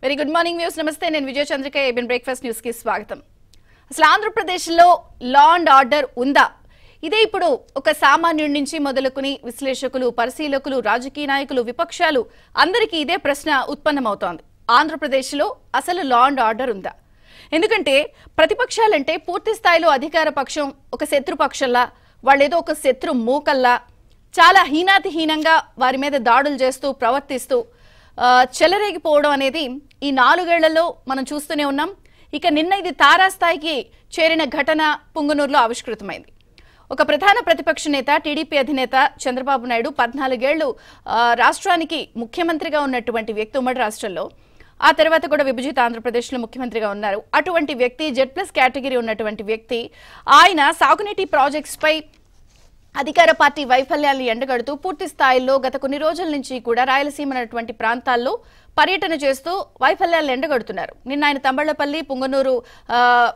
Very good morning news నమస్తే నేను Vijaya Chandrika ABN breakfast news కి స్వాగతం అసలు ఆంధ్రప్రదేశ్లో లా అండ్ ఆర్డర్ ఉందా ఇదే ఇప్పుడు ఒక సామాన్యుడి నుంచి మొదలుకుని విశ్లేషకులు పరిశీలకులు రాజకీయ నాయకులు విపక్షాలు అందరికీ ఇదే ప్రశ్న ఉత్పన్నమవుతోంది ఆంధ్రప్రదేశ్లో అసలు లా అండ్ ఆర్డర్ ఉందా ఎందుకంటే ప్రతిపక్షాలంటే పూర్తి స్థాయిలో అధికార పక్షం ఒక శత్రుపక్షంలా వాళ్ళేదో ఒక శత్రు మూకల్లా చాలా హీనాతిహీనంగా వారి మీద దాడులు చేస్తూ ప్రవర్తిస్తూ ఆ, చెలరేగిపోవడం అనేది ఈ నాలుగేళ్లలో మనం చూస్తూనే ఉన్నాం ఇక నిన్న ఇది తారాస్థాయికి చేరిన ఘటన పుంగనూరులో ఆవిష్కృతమైంది ఒక ప్రధాన ప్రతిపక్ష నేత టీడీపీ అధినేత చంద్రబాబు నాయుడు పద్నాలుగేళ్లు ఆ, రాష్ట్రానికి ముఖ్యమంత్రిగా ఉన్నటువంటి వ్యక్తి ఉమ్మడి రాష్ట్రంలో ఆ తర్వాత కూడా విభజిత ఆంధ్రప్రదేశ్లో ముఖ్యమంత్రిగా ఉన్నారు అటువంటి వ్యక్తి జెడ్ ప్లస్ కేటగిరీ ఉన్నటువంటి వ్యక్తి ఆయన సాగునీటి ప్రాజెక్ట్స్ పై అధికార పార్టీ వైఫల్యాన్ని ఎండగడుతూ పూర్తి స్థాయిలో గత కొన్ని రోజుల నుంచి కూడా రాయలసీమ అనేటువంటి ప్రాంతాల్లో పర్యటన చేస్తూ వైఫల్యాలను ఎండగడుతున్నారు నిన్న ఆయన తంబళ్లపల్లి పుంగనూరు ఆ,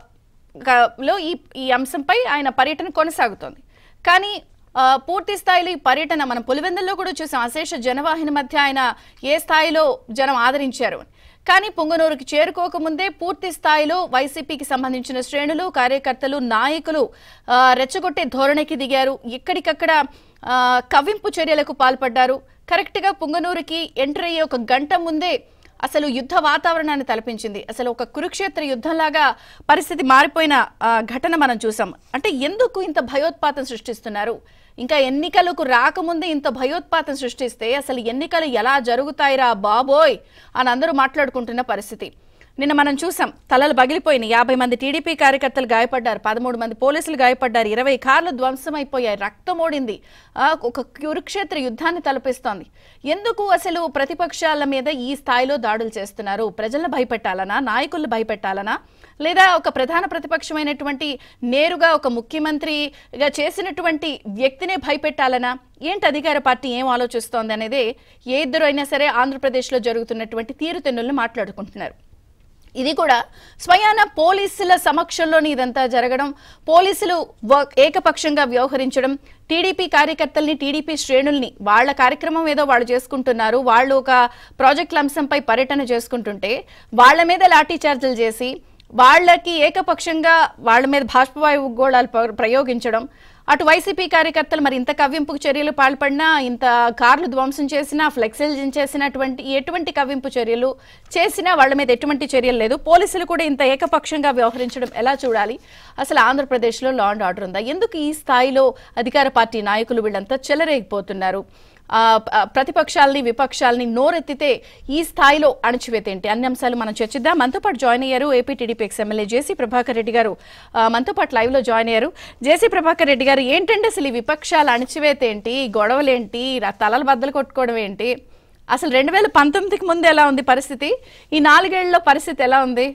గ- లో ఈ ఈ అంశంపై ఆయన పర్యటన కొనసాగుతోంది కానీ ఆ, పూర్తి స్థాయిలో ఈ పర్యటన మనం పులివెందుల్లో కూడా చూసాం అశేష జనవాహిని మధ్య ఆయన ఏ స్థాయిలో జనం ఆదరించారు అని. కానీ పుంగనూరుకి చేరుకోకముందే పూర్తి స్థాయిలో వైసీపీకి సంబంధించిన శ్రేణులు కార్యకర్తలు నాయకులు ఆ, రెచ్చగొట్టే ధోరణికి దిగారు ఎక్కడికక్కడ ఆ, కవ్వింపు చర్యలకు పాల్పడ్డారు కరెక్ట్గా పుంగనూరుకి ఎంటర్ అయ్యే ఒక గంట ముందే అసలు యుద్ధ వాతావరణాన్ని తలపించింది అసలు ఒక కురుక్షేత్ర యుద్ధంలాగా పరిస్థితి మారిపోయిన ఆ, ఘటన మనం చూసాం అంటే ఎందుకు ఇంత భయోత్పాతం సృష్టిస్తున్నారు ఇంకా ఎన్నికలకు రాకముందే ఇంత భయోత్పాతం సృష్టిస్తే అసలు ఎన్నికలు ఎలా జరుగుతాయిరా బాబోయ్ అని అందరూ మాట్లాడుకుంటున్న పరిస్థితి నిన్న మనం చూసాం తలలు పగిలిపోయినాయి యాభై మంది టీడీపీ కార్యకర్తలు గాయపడ్డారు పదమూడు మంది పోలీసులు గాయపడ్డారు ఇరవై కార్లు ధ్వంసమైపోయాయి రక్తం ఓడింది ఆ, ఒక కురుక్షేత్ర యుద్ధాన్ని తలపిస్తోంది ఎందుకు అసలు ప్రతిపక్షాల మీద ఈ స్థాయిలో దాడులు చేస్తున్నారు ప్రజలను భయపెట్టాలనా నాయకులను భయపెట్టాలనా లేదా ఒక ప్రధాన ప్రతిపక్షమైనటువంటి నేరుగా ఒక ముఖ్యమంత్రిగా చేసినటువంటి వ్యక్తినే భయపెట్టాలనా ఏంటి అధికార పార్టీ ఏం ఆలోచిస్తోంది అనేది ఏ ఇద్దరు అయినా సరే ఆంధ్రప్రదేశ్లో జరుగుతున్నటువంటి తీరుతెన్నులను మాట్లాడుకుంటున్నారు ఇది కూడా స్వయాన పోలీసుల సమక్షంలోనే ఇదంతా జరగడం పోలీసులు వ- ఏకపక్షంగా వ్యవహరించడం టీడీపీ కార్యకర్తల్ని టీడీపీ శ్రేణుల్ని వాళ్ళ కార్యక్రమం ఏదో వాళ్ళు చేసుకుంటున్నారు వాళ్ళు ఒక ప్రాజెక్టుల అంశంపై పర్యటన చేసుకుంటుంటే వాళ్ళ మీద లాఠీ చార్జీలు చేసి వాళ్ళకి ఏకపక్షంగా వాళ్ళ మీద బాష్పవాయువు గోళాలు ప్ర- ప్రయోగించడం అటు వైసీపీ కార్యకర్తలు మరి ఇంత కవ్వింపుకు చర్యలు పాల్పడినా ఇంత కార్లు ధ్వంసం చేసినా ఫ్లెక్సీలు దించేసినటువంటి ఎటువంటి కవ్వింపు చర్యలు చేసినా వాళ్ళ మీద ఎటువంటి చర్యలు లేదు పోలీసులు కూడా ఇంత ఏకపక్షంగా వ్యవహరించడం ఎలా చూడాలి అసలు ఆంధ్రప్రదేశ్లో లా అండ్ ఆర్డర్ ఉందా ఎందుకు ఈ స్థాయిలో అధికార పార్టీ నాయకులు వీళ్ళంతా చెలరేగిపోతున్నారు ఆ, ఆ, ప్రతిపక్షాలని విపక్షాలని నోరెత్తితే ఈ స్థాయిలో అణచివేతేంటి అన్ని అంశాలు మనం చర్చిద్దాం మనతో పాటు జాయిన్ అయ్యారు AP TDP ex MLA JC Prabhakar Reddy గారు ఆ, మనతో పాటు లైవ్ లో జాయిన్ అయ్యారు జేసీ ప్రభాకర్ రెడ్డి గారు ఏంటంటే అసలు ఈ విపక్షాల అణచివేత ఏంటి గొడవలేంటి రా- తలలు బద్దలు కొట్టుకోవడం ఏంటి అసలు రెండు వేల పంతొమ్మిదికి ముందు ఎలా ఉంది పరిస్థితి ఈ నాలుగేళ్లలో పరిస్థితి ఎలా ఉంది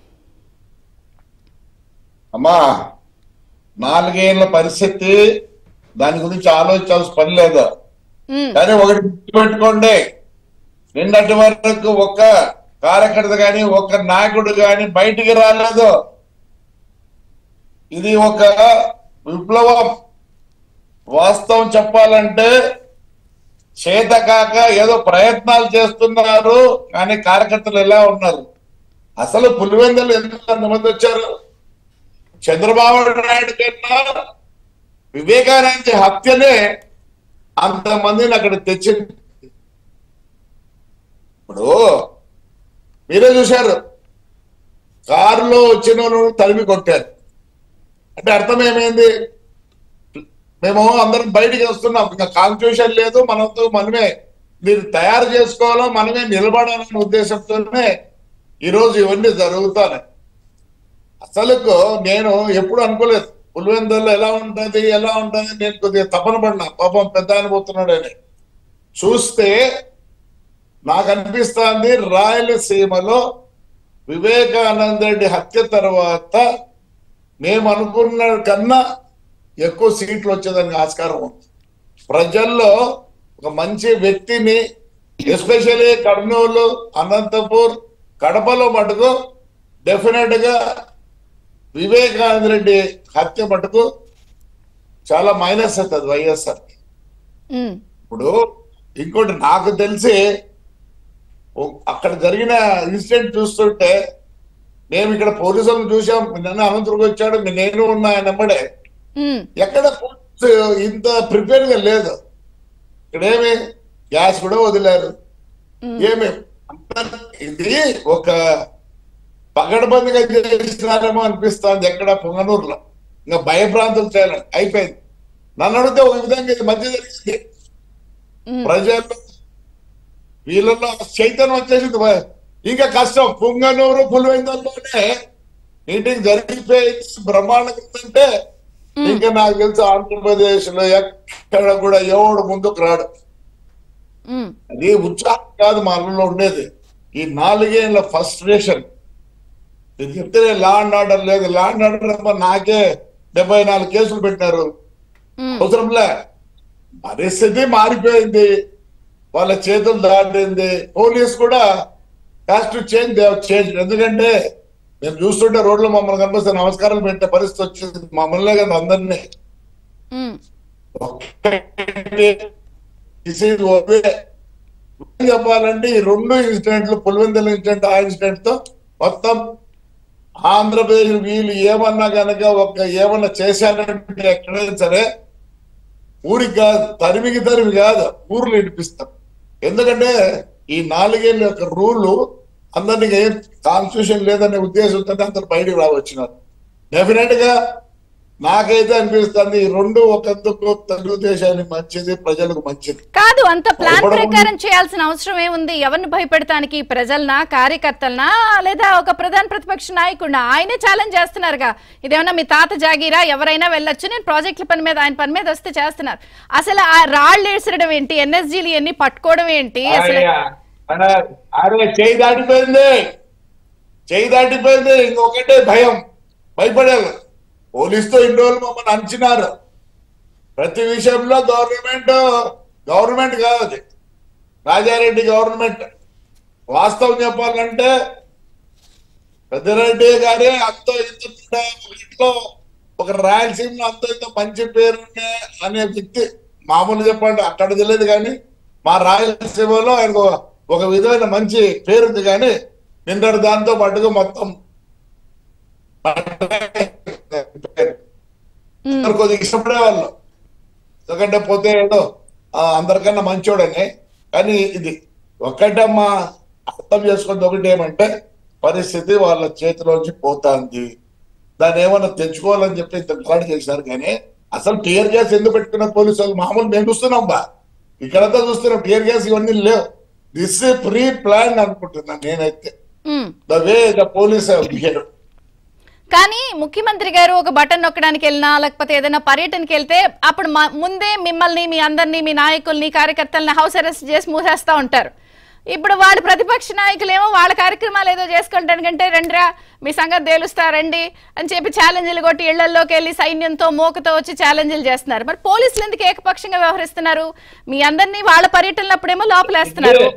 అమ్మా నాలుగేళ్ల పరిస్థితి దాని గురించి ఆలోచించాల్సిన పని లేదు ఉమ్, కానీ ఒకటి గుర్తుపెట్టుకోండి నిన్నటి వరకు ఒక్క కార్యకర్త గాని ఒక్క నాయకుడు గాని బయటికి రాలేదు ఇది ఒక విప్లవం వాస్తవం చెప్పాలంటే చేత కాక ఏదో ప్రయత్నాలు చేస్తున్నారు కానీ కార్యకర్తలు ఎలా ఉన్నారు అసలు పులివెందులు ఎందుకు అంతమంది వచ్చారు చంద్రబాబు నాయుడు కన్నా వివేకానంద హత్యనే అంతమందిని అక్కడ తెచ్చింది ఇప్పుడు మీరే చూశారు కారులో వచ్చిన వాళ్ళను తరిమి కొట్టారు అంటే అర్థం ఏమైంది మేము అందరం బయటికి వస్తున్నాం ఇంకా కాన్స్టిట్యూషన్ లేదు మనతో మనమే మీరు తయారు చేసుకోవాలో మనమే నిలబడాలనే ఉద్దేశంతోనే ఈరోజు ఇవన్నీ జరుగుతాయి అసలుకు నేను ఎప్పుడు అనుకోలేదు పులివెందుల్లో ఎలా ఉంటది ఎలా ఉంటది నేను కొద్దిగా తపన పడినా పాపం పెద్ద అనుభూతున్నాడని చూస్తే నాకు అనిపిస్తుంది రాయలసీమలో వివేకానంద రెడ్డి హత్య తర్వాత మేము అనుకున్న కన్నా ఎక్కువ సీట్లు వచ్చేదానికి ఆస్కారం ఉంది ప్రజల్లో ఒక మంచి వ్యక్తిని ఎస్పెషల్లీ కర్నూలు అనంతపూర్ కడపలో మటుకు డెఫినెట్ గా వివేకానంద రెడ్డి హత్య మటుకు చాలా మైనస్ అవుతుంది వైఎస్ఆర్ ఉమ్, ఇప్పుడు ఇంకోటి నాకు తెలిసి ఓ- అక్కడ జరిగిన ఇన్సిడెంట్ చూస్తుంటే మేము ఇక్కడ పోలీసులను చూసాం నిన్న అనంతపురం వచ్చాడు నేను ఉన్నా ఆయన వెంబడే ఉమ్, ఎక్కడ పోలీసు ఇంత ప్రిపేర్ గా లేదు ఇక్కడేమి గ్యాస్ కూడా వదిలారు ఉమ్. ఏమి అంత- ఇది ఒక పగడబందిగా చేసినారేమో అనిపిస్తుంది ఎక్కడ పొంగనూరులో ఇంకా భయభ్రాంతులు చేయాలి అయిపోయింది నన్ను అడిగితే ఒక విధంగా ఇది మంచి జరిగింది ఉమ్. ప్రజల్లో వీళ్ళలో చైతన్యం వచ్చేసింది భయ- ఇంకా కష్టం పుంగనూరు పులివెందుల్లోనే మీటింగ్ జరిగిపోయి బ్రహ్మాండంగా ఉందంటే ఇంకా నాకు తెలుసు ఆంధ్రప్రదేశ్ లో ఎక్కడ కూడా ఎవడు ముందుకు రాడు ఉమ్, అది ఉత్సాహం కాదు మా అల్లలో ఉండేది ఈ నాలుగేళ్ల ఫస్ట్రేషన్ నేను చెప్తే లా అండ్ ఆర్డర్ లేదు లా అండ్ ఆర్డర్ ఏమో నాకే డెబ్బై నాలుగు కేసులు పెట్టినారు ఉమ్, అవసరంలే పరిస్థితి మారిపోయింది వాళ్ళ చేతులు దాటింది పోలీస్ కూడా హ్యాస్ టు చేంజ్ చేంజ్ ఎందుకంటే నేను చూస్తుంటే రోడ్లో మమ్మల్ని కనిపిస్తే నమస్కారాలు పెట్టే పరిస్థితి వచ్చింది మమ్మల్నే కదా అందరినీ ఉమ్, This is ఒకే. ఏం చెప్పాలంటే ఈ రెండు ఇన్సిడెంట్లు పులివెందుల ఇన్సిడెంట్ ఆ ఇన్సిడెంట్ తో మొత్తం ఆంధ్రప్రదేశ్ వీళ్ళు ఏమన్నా కనుక ఒక ఏమన్నా చేశారంటే ఎక్కడైనా సరే ఊరికి కాదు తరిమికి తరిమి కాదు ఊర్లు ఇడిపిస్తాం ఎందుకంటే ఈ నాలుగేళ్ళ యొక్క రూల్ అందరినీ ఏం కాన్స్టిట్యూషన్ లేదనే ఉద్దేశంతో అందరు బయటకు రావచ్చినారు డెఫినెట్ గా నాకైతే అనిపిస్తుంది ఈ రెండు ఒకందుకు తెలుగుదేశానికి మంచిది ప్రజలకు మంచిది కాదు అంత ప్లాన్ భయపడకుండా- ప్రకారం చేయాల్సిన అవసరం ఏముంది ఎవరిని భయపెడతానికి ప్రజలనా కార్యకర్తలనా లేదా ఒక ప్రధాన ప్రతిపక్ష నాయకుడినా ఆయనే ఛాలెంజ్ చేస్తున్నారుగా ఇదేమన్నా మీ తాత జాగీరా ఎవరైనా వెళ్ళొచ్చు నేను ప్రాజెక్టుల పని మీద ఆయన పని మీద వస్తే చేస్తున్నారు అసలు ఆ రాళ్ళు వేసడం ఏంటి ఎన్ఎస్జీలు ఇవన్నీ పట్టుకోవడం ఏంటి అసలు అరే, అరే, అరే చేయి దాటిపోయింది చేయి దాటిపోయింది ఇంకొకటే భయం భయపడారు పోలీసుతో ఇన్ని రోజులు మమ్మల్ని అంచినారు ప్రతి విషయంలో గవర్నమెంట్ గవర్నమెంట్ కాదు అది రాజారెడ్డి గవర్నమెంట్ వాస్తవం చెప్పాలంటే పెద్దిరెడ్డి గారే అంతో ఇంత కూడా ఇంట్లో ఒక రాయలసీమలో అంతో ఇంత మంచి పేరు అనే వ్యక్తి మామూలు చెప్పండి అక్కడ తెలియదు కానీ మా రాయలసీమలో ఆయనకు ఒక విధమైన మంచి పేరుంది కానీ నిన్నటి దాంతో పాటుగా మొత్తం ఉమ్, అందరు కొద్దిగా ఇష్టపడే వాళ్ళు ఎందుకంటే పోతే ఏదో ఆ, అందరికన్నా మంచోడని కానీ ఇది ఒక్కటమ్మా అర్థం చేసుకుంది ఒకటి ఏమంటే పరిస్థితి వాళ్ళ చేతిలోంచి పోతాంది దాన్ని ఏమన్నా తెచ్చుకోవాలని చెప్పి ఇంత గలాడ్ చేశారు కానీ అసలు టీయర్ గ్యాస్ ఎందుకు పెట్టుకున్న పోలీసు వాళ్ళు మామూలు మేము చూస్తున్నాం బా ఇక్కడంతా చూస్తున్నాం టీయర్ గ్యాస్ ఇవన్నీ లేవు దిస్ ప్రీ ప్లాన్ అనుకుంటున్నాను నేనైతే um. The way the police behave కానీ ముఖ్యమంత్రి గారు ఒక బటన్ నొక్కడానికి వెళ్ళినా లేకపోతే ఏదైనా పర్యటనకి వెళ్తే అప్పుడు మ- ముందే మిమ్మల్ని మీ అందరినీ మీ నాయకుల్ని కార్యకర్తల్ని హౌస్ అరెస్ట్ చేసి మూసేస్తా ఉంటారు ఇప్పుడు వాడు ప్రతిపక్ష నాయకులేమో వాళ్ళ కార్యక్రమాలు ఏదో చేసుకుంటానికంటే రండిరా మీ సంగతి తేలుస్తా రండి అని చెప్పి ఛాలెంజ్లు కొట్టి ఇళ్లలోకి వెళ్ళి సైన్యంతో మోకతో వచ్చి ఛాలెంజ్లు చేస్తున్నారు మరి పోలీసులు ఎందుకు ఏకపక్షంగా వ్యవహరిస్తున్నారు మీ అందరినీ వాళ్ళ పర్యటనలప్పుడేమో లోపలేస్తున్నారు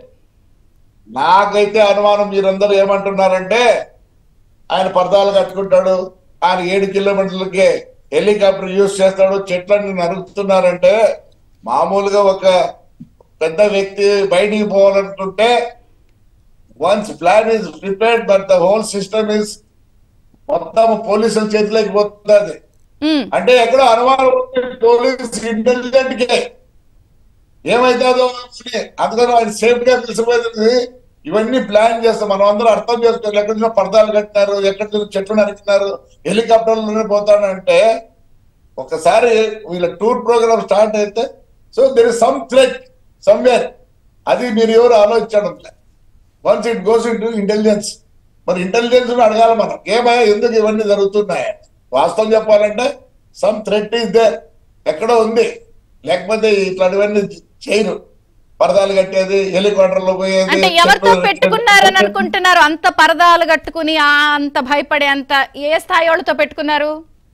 నాకైతే అనుమానం మీరందరూ ఏమంటున్నారంటే ఆయన పరదాలు కట్టుకుంటాడు ఆయన ఏడు కిలోమీటర్లకి హెలికాప్టర్ యూజ్ చేస్తాడు చెట్లన్నీ నరుకుతున్నారంటే మామూలుగా ఒక పెద్ద వ్యక్తి బయటికి పోవాలనుకుంటే once plan is prepared but the whole system is మొత్తం పోలీసుల చేతిలోకి పోతుంది ఉమ్, అంటే ఎక్కడో అనుమానం ఉంది పోలీస్ ఇంటెలిజెంట్ కే ఏమైతుందో అని అందుకని ఆయన సేఫ్ గా తెలిసిపోతుంది ఇవన్నీ ప్లాన్ చేస్తాం మనం అందరూ అర్థం చేసుకోవాలి ఎక్కడి నుంచో పరదాలు కట్టినారు ఎక్కడి నుంచి చెట్లు నరికినారు హెలికాప్టర్లోనే పోతాడంటే ఒకసారి వీళ్ళ టూర్ ప్రోగ్రామ్ స్టార్ట్ అయితే so there is some threat somewhere అది మీరు ఎవరు ఆలోచించడం once it goes into intelligence మరి ఇంటెలిజెన్స్ అడగాలి మనం ఏమయ్యా ఎందుకు ఇవన్నీ జరుగుతున్నాయి వాస్తవం చెప్పాలంటే సమ్ థ్రెట్ ఈస్ దేర్ ఎక్కడో ఉంది లేకపోతే ఇట్లాంటివన్నీ చేయరు పరదాలు కట్టేది హెలికాప్టర్లో పోయేది అంటే ఎవరితో చెట్లు- పెట్టుకున్నారని అనుకుంటున్నారు అంత పరదాలు కట్టుకుని ఆ అంత భయపడే అంత ఏ స్థాయి వాళ్ళతో పెట్టుకున్నారు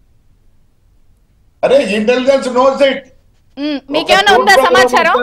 అరే ఇంటెలిజెన్స్ నోస్ ఇట్ ఉమ్, మీకేమైనా ఉందా సమాచారం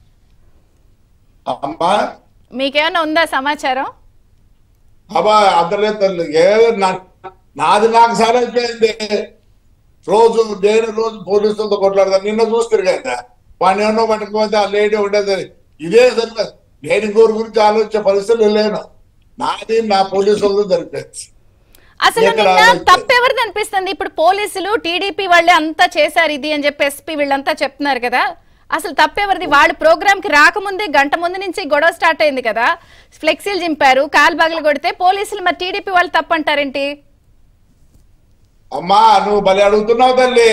అమ్మా మీకేమైనా ఉందా సమాచారం అబ్బా అద్దలే తల్లి ఏదో నా- నాది నాకు సార్ అయిపోయింది రోజు నేను రోజు పోలీసులతో కొట్లాడతాను నిన్న చూస్తారు కదా వాడిని ఏమన్నా పట్టుకోతే ఆ లేడీ ఉండేది ఇదే సరిగ్గా నేను ఇంకోరి గురించి ఆలోచించే పరిస్థితులు లేను నాది నా పోలీసు వాళ్ళతో జరిపేది అసలు ఎక్కడ నిన్న ఆలోచించారు? తప్పెవరిది అనిపిస్తుంది ఇప్పుడు పోలీసులు టీడీపీ వాళ్ళే అంతా చేశారు ఇది అని చెప్పి ఎస్పీ వీళ్ళంతా చెప్తున్నారు కదా అసలు తప్పెవరిది వాళ్ళు ప్రోగ్రామ్ కి రాకముందే గంట ముందు నుంచి గొడవ స్టార్ట్ అయింది కదా ఫ్లెక్సీలు చింపారు కాలు బగలు కొడితే పోలీసులు మరి టీడీపీ వాళ్ళు తప్పంటారేంటి అమ్మా నువ్వు బలి అడుగుతున్నావు తల్లి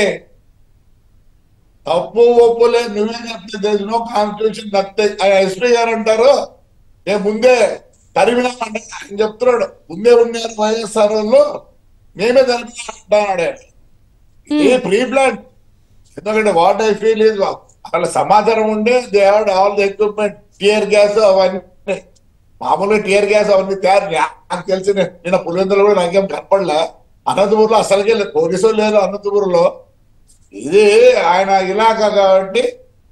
తప్పు ఒప్పు లేదు నువ్వే చెప్తే నో కాన్స్టిట్యూషన్ నత్తే ఎస్పీ గారు అంటారు నేను ముందే తరిమినామంటే ఆయన చెప్తున్నాడు ముందే ఉన్నారు వైఎస్ఆర్ వాళ్ళు మేమే తరిమినామంటున్నాడు ఆయన. ఏ ప్రీ ప్లాన్ ఎందుకంటే వాట్ ఐ ఫీల్ ఇస్ అక్కడ సమాచారం ఉండే they had all the equipment tear gas అవన్నీ మామూలుగా టియర్ గ్యాస్ అవన్నీ తయారు నాకు తెలిసి నిన్న పులివెందులు కూడా నాకేం కనపడలే అనంతపూర్లో అసలుకే లేదు పోలీసు లేదు అనంతపూర్లో ఇది ఆయన ఇలాకా కాబట్టి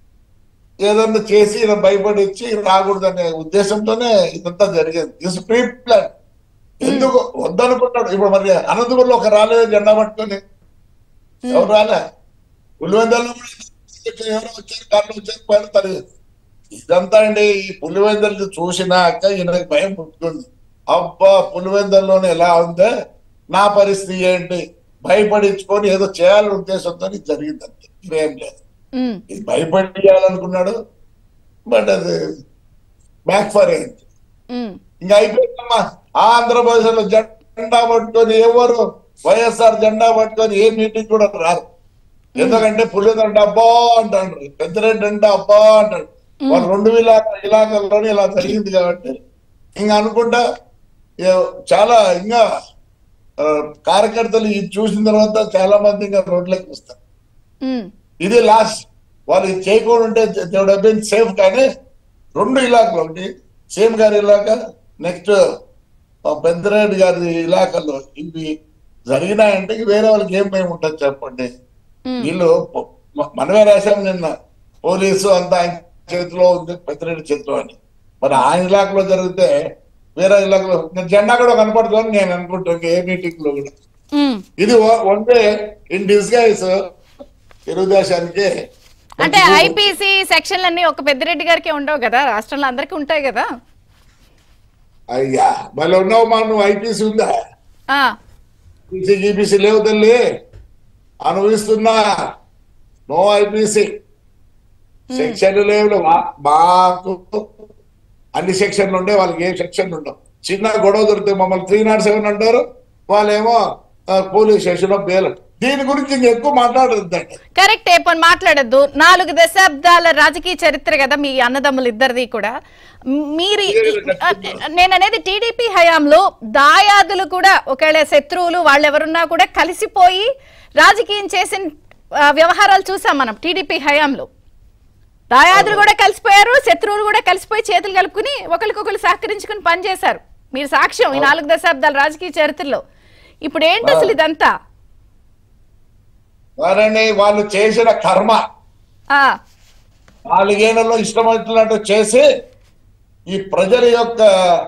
ఏదన్నా చేసి ఈయన భయపడిచ్చి రాకూడదనే ఉద్దేశంతోనే ఇదంతా జరిగింది ఇస్ ప్రీ ప్లాన్ ఎందుకు వద్దనుకున్నాడు ఇప్పుడు మరి అనంతపురంలో ఒక రాలేదు జెండా పట్టుకొని ఎవరు రాలే పులివెందల్లో కూడా ఎవరో వచ్చారు కార్లు వచ్చారు పైన తరి ఇదంతా అండి ఈ పులివెందలు చూసినాక ఈయనకి భయం పుట్టుకుంది అబ్బా పులివెందల్లోనే ఎలా ఉందే నా పరిస్థితి ఏంటి భయపడించుకొని ఏదో చేయాలనే ఉద్దేశంతో ఇది జరిగింది అంతే ఇవేం లేదు ఉమ్, ఇది భయపడియాలనుకున్నాడు బట్ అది బ్యాక్ ఫర్ అయింది ఉమ్, ఇంకా అయిపోయిందమ్మా ఆంధ్రప్రదేశ్ లో జెండా పట్టుకొని ఎవరు వైఎస్ఆర్ జెండా పట్టుకొని ఏ మీటింగ్ కూడా రారు ఎందుకంటే పులిదంటే అబ్బా అంటాడు పెద్దరెడ్డి అంటే అబ్బా అంటాడు వాళ్ళు రెండు వేల ఇలాకాల్లోనే ఇలా జరిగింది కాబట్టి ఇంకా అనుకుంటా ఏ- చాలా ఇంకా ఆ, కార్యకర్తలు ఇది చూసిన తర్వాత చాలా మంది ఇంకా రోడ్లకి వస్తారు ఉమ్, ఇది లాస్ట్ వాళ్ళు ఇది చేయకుండా ఉంటే దేవుడు బీన్ సేఫ్ కానీ రెండు ఇలాకలు ఒకటి సేమ్ గారి ఇలాక నెక్స్ట్ పెద్దరెడ్డి గారి ఇలాకల్లో ఇవి జరిగినాయంటే ఇక వేరే వాళ్ళకి ఏం భయం ఉంటుంది చెప్పండి ఉమ్. వీళ్ళు పొ- మ- మనమే రాశాం నిన్న పోలీసు అంతా ఆయన చేతిలో ఉంది పెద్దరెడ్డి చేతిలో అని మరి ఆయన ఇలాకలో జరిగితే వేరే ఇలాకలో ఇంకా జెండా కూడా కనపడదు అని నేను అనుకుంటాను ఏ మీటింగ్ లో కూడా ఉమ్. ఇది వన్డే ఇన్ డిస్గైజ్ తెలుగుదేశానికి అంటే ఐపీసీ సెక్షన్లన్నీ ఒక పెద్దిరెడ్డి గారికి ఉండవు కదా రాష్ట్రంలో అందరికీ ఉంటాయి కదా అయ్యా మళ్ళీ ఉన్నావు మా నువ్వు ఐపీసీ ఉందా ఆ పీసీ గీపీసీ లేవు తల్లి అనుభవిస్తున్నా నో ఐపీసీ సెక్షన్లు లేవు మా- మాకు అన్ని సెక్షన్లు ఉండే వాళ్ళకి ఏ సెక్షన్లు ఉండవు చిన్న గొడవ దొరికితే మమ్మల్ని త్రీ నాట్ సెవెన్ అంటారు వాళ్ళేమో ఆ, పోలీస్ స్టేషన్ లో బేల్ దీని గురించి ఇంక ఎక్కువ మాట్లాడద్దండి కరెక్ట్ పోనీ మాట్లాడద్దు నాలుగు దశాబ్దాల రాజకీయ చరిత్ర కదా మీ అన్నదమ్ములు ఇద్దరిది కూడా మ్, మీరు నేను అనేది టీడీపీ హయాంలో దాయాదులు కూడా ఒకవేళ శత్రువులు వాళ్ళు ఎవరున్నా కూడా కలిసిపోయి రాజకీయం చేసిన ఆ, వ్యవహారాలు చూసాం మనం టీడీపీ హయాంలో దాయాదులు కూడా కలిసిపోయారు శత్రువులు కూడా కలిసిపోయి చేతులు కలుపుకుని ఒకరికొకరు సహకరించుకుని పనిచేశారు మీరు సాక్ష్యం ఈ నాలుగు దశాబ్దాల రాజకీయ చరిత్రలో ఇప్పుడు ఏంటి అసలు ఇదంతా వారని వాళ్ళు చేసిన కర్మ ఆ నాలుగేళ్లలో ఇష్టమైనట్టు చేసి ఈ ప్రజల యొక్క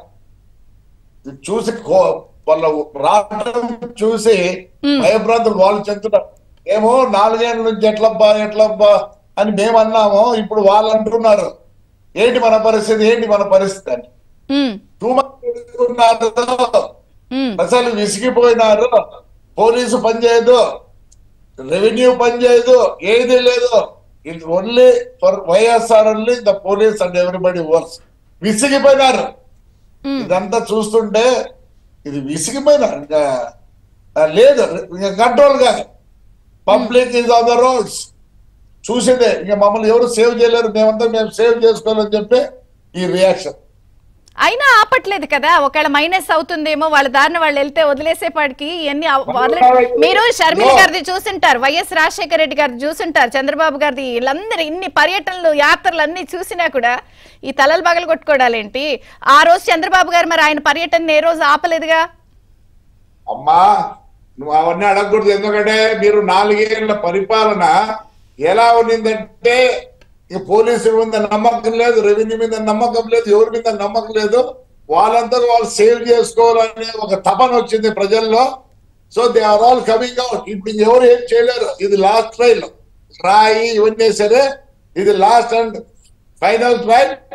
చూసి కో- వాళ్ళ రావడం చూసి భయభ్రాంతులు వాళ్ళు చెందుతారు ఏమో నాలుగేళ్ల నుంచి ఎట్లబ్బా ఎట్లబ్బా అని మేము అన్నాము ఇప్పుడు వాళ్ళు అంటున్నారు ఏంటి మన పరిస్థితి ఏంటి మన పరిస్థితి అని ఉమ్, చూమన్నారు ఉమ్, అసలు విసిగిపోయినారు పోలీసు పనిచేయదు రెవెన్యూ పనిచేయదు ఏది లేదు ఇది only for YSR only the police and everybody works విసిగిపోయినారు ఉమ్. ఇదంతా చూస్తుంటే ఇది విసిగిపోయినారు ఇంకా ఆ, లేదు ఇంకా కంట్రోల్ కాదు public is on the roads చూసేదే ఇంకా మమ్మల్ని ఎవరు సేవ్ చేయలేరు మేమంతా మేము సేవ్ చేసుకోవాలని చెప్పి ఈ రియాక్షన్ అయినా ఆపట్లేదు కదా ఒకవేళ మైనస్ అవుతుందేమో వాళ్ళ దారిన వాళ్ళు వెళ్తే వదిలేసేపాటికి ఇవన్నీ అవ- వదిలే- మీరు షర్మిల గారిది చూసింటారు వైఎస్ రాజశేఖర రెడ్డి గారిది చూసింటారు చంద్రబాబు గారిది వీళ్ళందరూ ఇన్ని పర్యటనలు యాత్రలు అన్ని చూసినా కూడా ఈ తలలు బగలు కొట్టుకోవడాలేంటి ఆ రోజు చంద్రబాబు గారు మరి ఆయన పర్యటన ఏ రోజు ఆపలేదుగా అమ్మా నువ్వు అవన్నీ అడగకూడదు ఎందుకంటే మీరు నాలుగేళ్ల పరిపాలన ఎలా ఉన్నిందంటే ఈ పోలీసు మీద నమ్మకం లేదు రెవెన్యూ మీద నమ్మకం లేదు ఎవరి మీద నమ్మకం లేదు వాళ్ళంతా వాళ్ళు సేవ్ చేసుకోవాలనే ఒక తపన వచ్చింది ప్రజల్లో so they are all coming out ఇప్పుడు ఎవరు ఏం చేయలేరు ఇది లాస్ట్ ట్రైల్ రాయి ఇవన్నీ సరే ఇది లాస్ట్ అండ్ ఫైనల్ ట్రైల్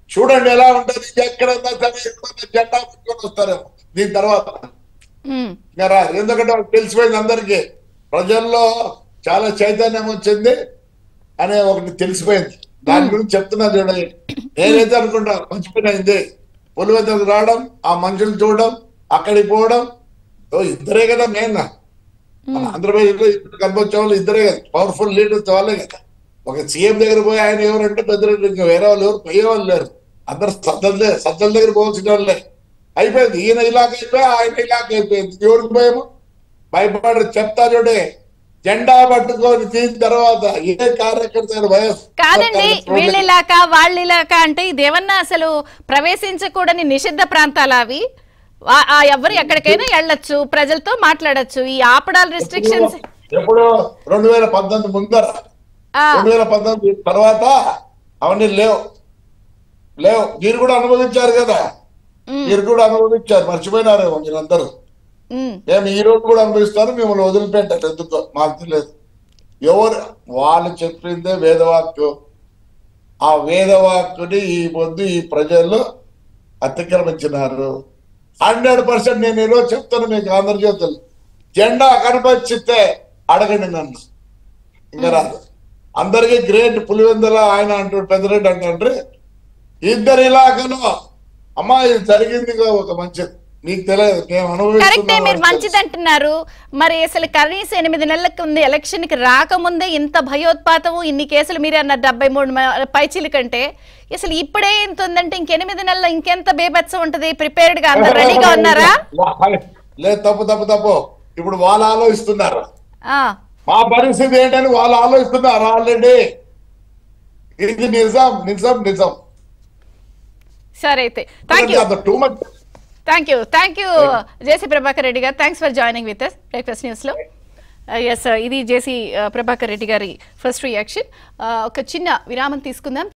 చూడండి ఎలా ఉంటది ఎక్కడన్నా సరే ఎక్కడన్నా జెండా పట్టుకొని వస్తారేమో దీని తర్వాత ఉమ్, ఇంకా రా. ఎందుకంటే వాళ్ళకి తెలిసిపోయింది అందరికీ ప్రజల్లో చాలా చైతన్యం వచ్చింది అనే ఒకటి తెలిసిపోయింది దాని గురించి చెప్తున్నా చూడండి నేనైతే అనుకుంటా మంచి పని అయింది పులివెందులకు రావడం ఆ మనుషులు చూడడం అక్కడికి పోవడం ఓ ఇద్దరే కదా మెయిన్ మన ఆంధ్రప్రదేశ్ లో ఇప్పుడు కనిపించే వాళ్ళు ఇద్దరే కదా పవర్ఫుల్ లీడర్స్ వాళ్ళే కదా ఒక సీఎం దగ్గర పోయి ఆయన ఎవరంటే పెద్ద ఇంకా వేరే వాళ్ళు ఎవరు పోయే వాళ్ళు లేరు అందరు సజ్జలే సజ్జల దగ్గర పోవాల్సిన వాళ్ళే అయిపోయింది ఈయన ఇలాగ అయిపోయి ఆయన ఇలాగ అయిపోయింది ఎవరికి భయము భయపడి చెప్తా చూడే జెండా పట్టుకొని తీసిన తర్వాత ఏ కార్యకర్త అయినా వైఎస్ కాదండి వీళ్ళు ఇలాక వాళ్ళు ఇలాక అంటే ఇదేమన్నా అసలు ప్రవేశించకూడని నిషిద్ధ ప్రాంతాలు అవి ఆ- ఆ ఎవరు ఎక్కడికైనా వెళ్ళొచ్చు ప్రజలతో మాట్లాడొచ్చు ఈ ఆపడాల రిస్ట్రిక్షన్స్ ఎప్పుడు రెండు వేల పంతొమ్మిది ముందర రెండు వేల పంతొమ్మిది తర్వాత అవన్నీ లేవు లేవు మీరు కూడా అనుభవించారు కదా మీరు కూడా అనుభవించారు మర్చిపోయినారేమో మీరందరూ మేము ఈ రోజు కూడా అనుభవిస్తారు మిమ్మల్ని వదిలిపెట్టారు ఎందుకో మాకు తెలియదు ఎవరు వాళ్ళు చెప్పిందే వేదవాక్యం ఆ వేదవాక్కుని ఈ పొద్దు ఈ ప్రజల్లో అతిక్రమించినారు హండ్రెడ్ పర్సెంట్ నేను ఈరోజు చెప్తాను మీకు ఆంధ్రజ్యోతులు జెండా కనపరిచితే అడగండి నన్ను ఇంకా రాదు అందరికీ గ్రేట్ పులివెందుల ఆయన అంటాడు పెద్దరెడ్డి అంటాడు ఇద్దరు ఇలాగలో అమ్మా ఇది జరిగింది ఒక మంచిది మీకు తెలియదు మేము కరెక్టే మీరు అనుభవిస్తున్నాం మంచిది అంటున్నారు మరి అసలు కనీసం ఎనిమిది నెలలకు ఉంది ఎలక్షన్ కి రాకముందే ఇంత భయోత్పాతము ఇన్ని కేసులు మీరే అన్నారు డెబ్బై మూడు మ- పైచీల కంటే అసలు ఇప్పుడే ఇంత ఉందంటే ఇంకెనిమిది నెలలు ఇంకెంత బేబత్సం ఉంటది ప్రిపేర్డ్ గా అందరు రెడీగా ఉన్నారా లేదు తప్పు తప్పు తప్పు ఇప్పుడు వాళ్ళు ఆలోచిస్తున్నారు ఆ మా పరిస్థితి ఏంటని వాళ్ళు ఆలోచిస్తున్నారు ఆల్రెడీ ఇది నిజం నిజం నిజం సరే అయితే thank you too much thank you thank you JC Prabhakar Reddy గారు thanks for joining with breakfast news లో ఎస్ ఇది జేసీ ప్రభాకర్ రెడ్డి గారి ఫస్ట్ రియాక్షన్ ఒక చిన్న విరామం తీసుకుందాం